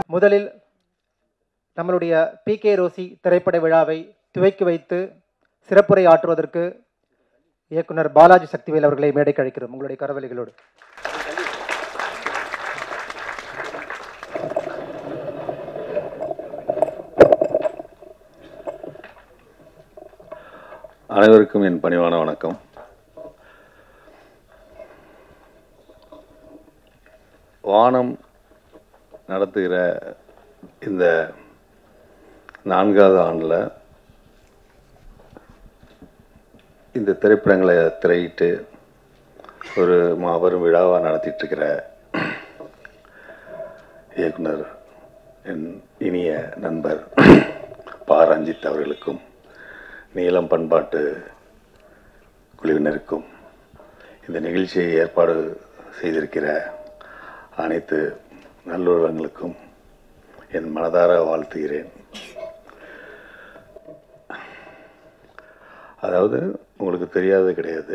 முதலில் நம்மளுடைய B K Rousey திரைப்பட விழாவை துவக்கி வைத்து சிறப்புரை ஆற்றுவதற்கு இயக்குனர் பாலாஜி சக்திவேல் அவர்களை மேடைக்கு அழைக்கிறோம் உங்களுடைய கரவலிகளோடு அனைவருக்கும் என் பணிவான வணக்கம் வானம் நடத்துகிற இந்த நான்காவது ஆண்டில் இந்த திரைப்படங்களை திரையிட்டு ஒரு மாபெரும் விழாவாக நடத்திட்டு இருக்கிற இயக்குனர் என் இனிய நண்பர் பா ரஞ்சித் அவர்களுக்கும் நீளம் பண்பாட்டு குழுவினருக்கும் இந்த நிகழ்ச்சியை ஏற்பாடு செய்திருக்கிற அனைத்து நல்லுறவங்களுக்கும் என் மனதார வாழ்த்துகிறேன் அதாவது உங்களுக்கு தெரியாதது கிடையாது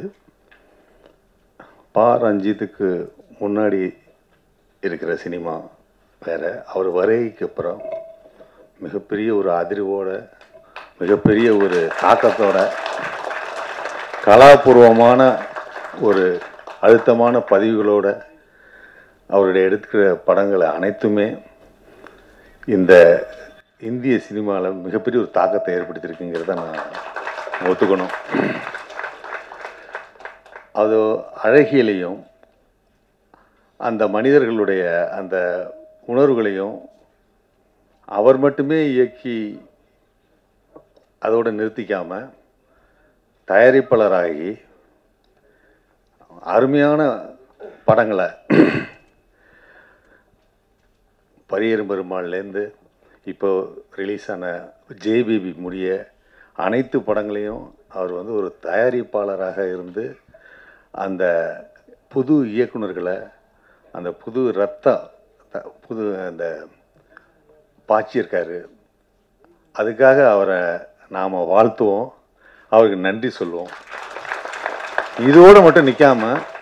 பா ரஞ்சித்துக்கு முன்னாடி இருக்கிற சினிமா வேற அவர் வருகைக்கு அப்புறம் மிகப்பெரிய ஒரு அதிர்வோட மிகப்பெரிய ஒரு தாக்கத்தோட கலாபூர்வமான ஒரு அழுத்தமான பதிவுகளோட அவருடைய எடுக்கிற படங்களை அனைத்துமே இந்த இந்திய சினிமாவில் மிகப்பெரிய ஒரு தாக்கத்தை ஏற்படுத்தியிருக்குங்கிறத நான் ஒத்துக்கணும் அது அழகியலையும் அந்த மனிதர்களுடைய அந்த உணர்வுகளையும் அவர் மட்டுமே இயக்கி அதோடு நிறுத்திக்காம தயாரிப்பாளராகி அருமையான படங்களை பரியரும் பெருமாள்லேருந்து இப்போ ரிலீஸ் ஆன ஜேபிபி முடிய அனைத்து படங்களையும் அவர் வந்து ஒரு தயாரிப்பாளராக இருந்து அந்த புது இயக்குனர்களை அந்த புது ரத்தம் த- புது அந்த பாய்ச்சியிருக்காரு அதுக்காக அவரை நாம் வாழ்த்துவோம் அவருக்கு நன்றி சொல்லுவோம் இதோடு மட்டும் நிற்காம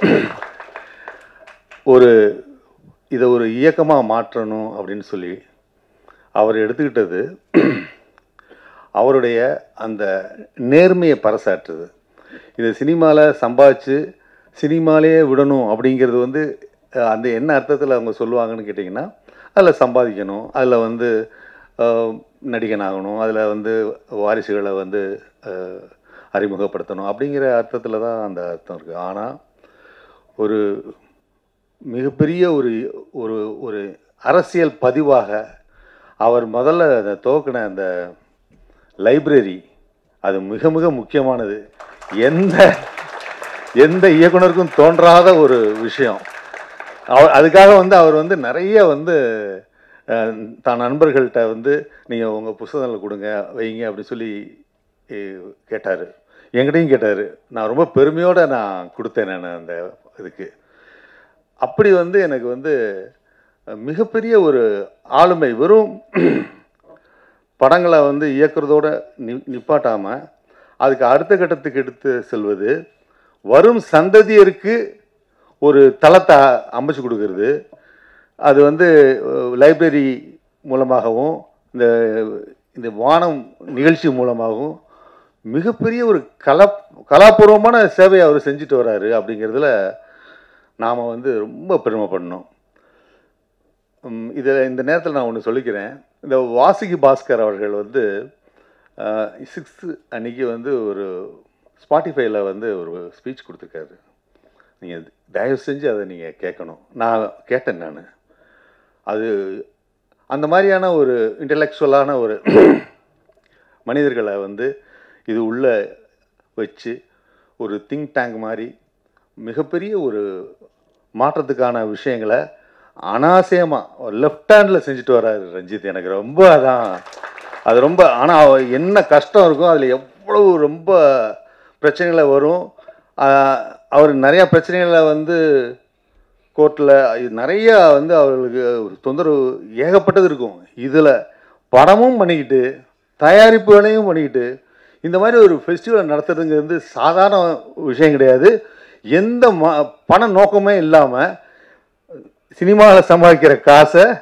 ஒரு இதை ஒரு இயக்கமாக மாற்றணும் அப்படின்னு சொல்லி அவர் எடுத்துக்கிட்டது அவருடைய அந்த நேர்மையை பறைசாற்றுது இது சினிமாவில் சம்பாதிச்சு சினிமாலேயே விடணும் அப்படிங்கிறது வந்து அஹ், அந்த என்ன அர்த்தத்தில் அவங்க சொல்லுவாங்கன்னு கேட்டிங்கன்னா அதில் சம்பாதிக்கணும் அதில் வந்து அஹ், நடிகன் ஆகணும் அதில் வந்து வாரிசுகளை வந்து அஹ், அறிமுகப்படுத்தணும் அப்படிங்கிற அர்த்தத்தில் தான் அந்த அர்த்தம் இருக்குது ஆனால் ஒரு மிகப்பெரிய ஒரு ஒரு ஒரு அரசியல் பதிவாக அவர் முதல்ல அந்த துவக்கின அந்த லைப்ரரி அது மிக மிக முக்கியமானது எந்த எந்த இயக்குனருக்கும் தோன்றாத ஒரு விஷயம் அவர் அதுக்காக வந்து அவர் வந்து நிறைய வந்து அஹ், தான் நண்பர்கள்ட்ட வந்து நீங்கள் உங்கள் புஸ்தகங்களை கொடுங்க வைங்க அப்படின்னு சொல்லி கேட்டார் என்கிட்டையும் கேட்டார் நான் ரொம்ப பெருமையோடு நான் கொடுத்தேன் நான் அந்த இதுக்கு அப்படி வந்து எனக்கு வந்து அஹ், மிகப்பெரிய ஒரு ஆளுமை வெறும் படங்களை வந்து இயக்குறதோட நி நிப்பாட்டாமல் அதுக்கு அடுத்த கட்டத்துக்கு எடுத்து செல்வது வரும் சந்ததியருக்கு ஒரு தளத்தை அமைச்சு கொடுக்கறது அது வந்து லைப்ரரி மூலமாகவும் இந்த இந்த வானம் நிகழ்ச்சி மூலமாகவும் மிகப்பெரிய ஒரு கலா கலாபூர்வமான சேவையை அவர் செஞ்சுட்டு வராரு அப்படிங்கிறதுல நாம் வந்து ரொம்ப பெருமைப்படணும் இதில் இந்த நேரத்தில் நான் ஒன்று சொல்லிக்கிறேன் இந்த வாசுகி பாஸ்கர் அவர்கள் வந்து சிக்ஸ்த்து அன்னைக்கு வந்து ஒரு ஸ்பாட்டிஃபைல வந்து ஒரு ஸ்பீச் கொடுத்துருக்காரு நீங்கள் தயவு செஞ்சு அதை நீங்கள் கேட்கணும் நான் கேட்டேன் நான் அது அந்த மாதிரியான ஒரு இன்டலெக்சுவலான ஒரு மனிதர்களை வந்து இது உள்ள வச்சு ஒரு திங்க் டேங்க் மாதிரி மிகப்பெரிய ஒரு மாற்றத்துக்கான விஷயங்களை அனாசயமாக லெஃப்ட் ஹேண்டில் செஞ்சுட்டு வராரு ரஞ்சித் எனக்கு ரொம்ப அதான் அது ரொம்ப ஆனால் என்ன கஷ்டம் இருக்கும் அதில் எவ்வளவு ரொம்ப பிரச்சனைகளை வரும் ஆஹ் அவர் நிறையா பிரச்சனைகளை வந்து கோர்ட்டில் நிறைய வந்து அவர்களுக்கு ஒரு தொந்தரவு ஏகப்பட்டது இருக்கும் இதில் படமும் பண்ணிக்கிட்டு தயாரிப்பு வேலையும் பண்ணிக்கிட்டு இந்த மாதிரி ஒரு ஃபெஸ்டிவல் நடத்துறதுங்கிறது வந்து சாதாரண விஷயம் கிடையாது எந்த ம பண நோக்கமே இல்லாமல் சினிமாவில் சம்பாதிக்கிற காசை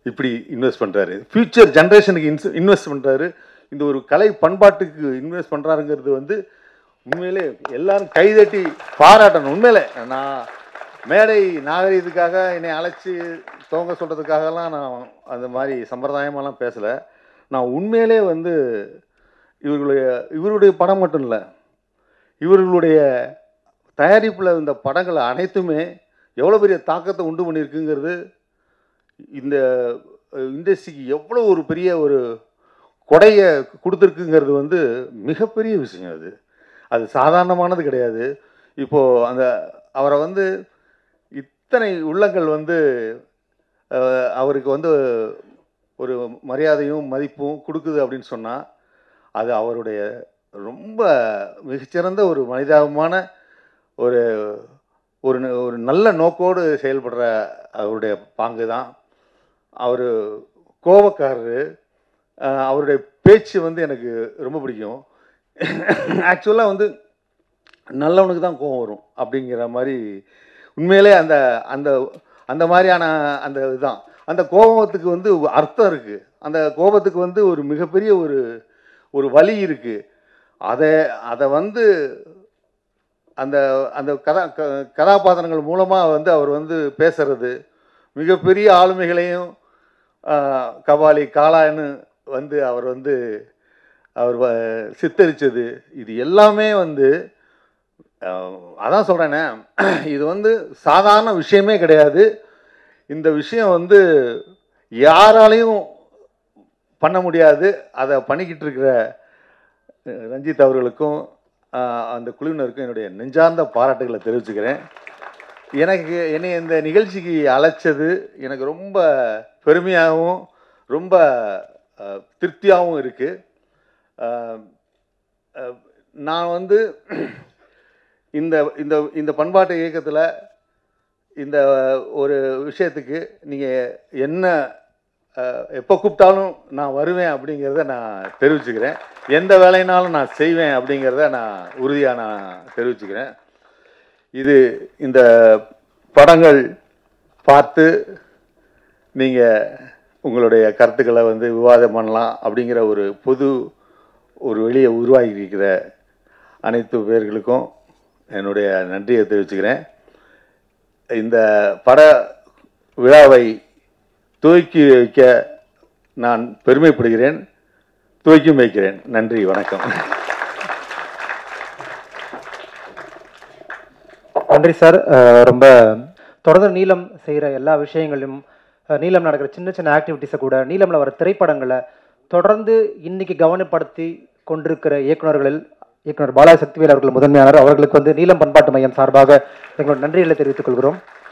இப்படி இன்வெஸ்ட் பண்ணுறாரு ஃப்யூச்சர் ஜென்ரேஷனுக்கு இன்ஸ் இன்வெஸ்ட் பண்ணுறாரு இந்த ஒரு கலை பண்பாட்டுக்கு இன்வெஸ்ட் பண்ணுறாருங்கிறது வந்து உண்மையிலே எல்லாரும் கைதட்டி பாராட்டணும் உண்மையிலே நான் மேடை நாகரீகத்துக்காக என்னை அழைச்சி துவங்க சொல்கிறதுக்காகலாம் நான் அந்த மாதிரி சம்பிரதாயமாலாம் பேசலை நான் உண்மையிலே வந்து இவர்களுடைய இவருடைய படம் மட்டும் இல்லை இவர்களுடைய தயாரிப்பில் இந்த படங்கள் அனைத்துமே எவ்வளோ பெரிய தாக்கத்தை உண்டு பண்ணியிருக்குங்கிறது இந்த இண்டஸ்ட்ரிக்கு எவ்வளோ ஒரு பெரிய ஒரு கொடையை கொடுத்துருக்குங்கிறது வந்து மிகப்பெரிய விஷயம் அது அது சாதாரணமானது கிடையாது இப்போது அந்த அவரை வந்து இத்தனை உள்ளங்கள் வந்து அஹ், அவருக்கு வந்து ஒரு மரியாதையும் மதிப்பும் கொடுக்குது அப்படின்னு சொன்னால் அது அவருடைய ரொம்ப மிகச்சிறந்த ஒரு மனிதாபமான ஒரு ஒரு ந- ஒரு நல்ல நோக்கோடு செயல்படுற அவருடைய பாங்கு தான் அவர் கோபக்காரரு அஹ், அவருடைய பேச்சு வந்து எனக்கு ரொம்ப பிடிக்கும் ஆக்சுவலாக வந்து நல்லவனுக்கு தான் கோபம் வரும் அப்படிங்கிற மாதிரி உண்மையிலே அந்த அந்த அந்த மாதிரியான அந்த இதுதான் அந்த கோபத்துக்கு வந்து அர்த்தம் இருக்குது அந்த கோபத்துக்கு வந்து ஒரு மிகப்பெரிய ஒரு ஒரு வலி இருக்குது அதை அதை வந்து அந்த அந்த கதா க கதாபாத்திரங்கள் மூலமாக வந்து அவர் வந்து பேசுறது மிகப்பெரிய ஆளுமைகளையும் ஆஹ், கபாலி காளான்னு வந்து அவர் வந்து அவர் வ- சித்தரிச்சது இது எல்லாமே வந்து ஆஹ், அதான் சொல்கிறேனே இது வந்து சாதாரண விஷயமே கிடையாது இந்த விஷயம் வந்து யாராலையும் பண்ண முடியாது அதை பண்ணிக்கிட்டு இருக்கிற அஹ், ரஞ்சித் அவர்களுக்கும் ஆஹ், அந்த குழுவினருக்கும் என்னுடைய நெஞ்சார்ந்த பாராட்டுகளை தெரிவிச்சுக்கிறேன் எனக்கு என்னை இந்த நிகழ்ச்சிக்கு அழைச்சது எனக்கு ரொம்ப பெருமையாகவும் ரொம்ப அஹ், திருப்தியாகவும் இருக்குது நான் வந்து இந்த இந்த இந்த பண்பாட்டு இயக்கத்தில் இந்த ஒரு விஷயத்துக்கு நீங்கள் என்ன அஹ், எப்போ கூப்பிட்டாலும் நான் வருவேன் அப்படிங்கிறத நான் தெரிவிச்சுக்கிறேன் எந்த வேலைனாலும் நான் செய்வேன் அப்படிங்கிறத நான் உறுதியாக நான் தெரிவிச்சுக்கிறேன் இது இந்த படங்கள் பார்த்து நீங்கள் உங்களுடைய கருத்துக்களை வந்து விவாதம் பண்ணலாம் அப்படிங்கிற ஒரு பொது ஒரு வெளியே உருவாகி இருக்கிற அனைத்து பேர்களுக்கும் என்னுடைய நன்றியை தெரிவிச்சுக்கிறேன் இந்த பட விழாவை துவக்கி வைக்க நான் பெருமைப்படுகிறேன் துவக்கி வைக்கிறேன் நன்றி வணக்கம் நன்றி சார் அஹ் ரொம்ப தொடர்ந்து நீலம் செய்கிற எல்லா விஷயங்களையும் அஹ் நீலம் நடக்கிற சின்ன சின்ன ஆக்டிவிட்டீஸை கூட நீலம்ல வர திரைப்படங்களை தொடர்ந்து இன்னைக்கு கவனப்படுத்தி கொண்டிருக்கிற இயக்குனர்களில் இயக்குனர் பாலாஜி சக்திவேல் அவர்கள் முதன்மையானவர் அவர்களுக்கு வந்து நீலம் பண்பாட்டு மையம் சார்பாக எங்களோட நன்றிகளை தெரிவித்துக் கொள்கிறோம்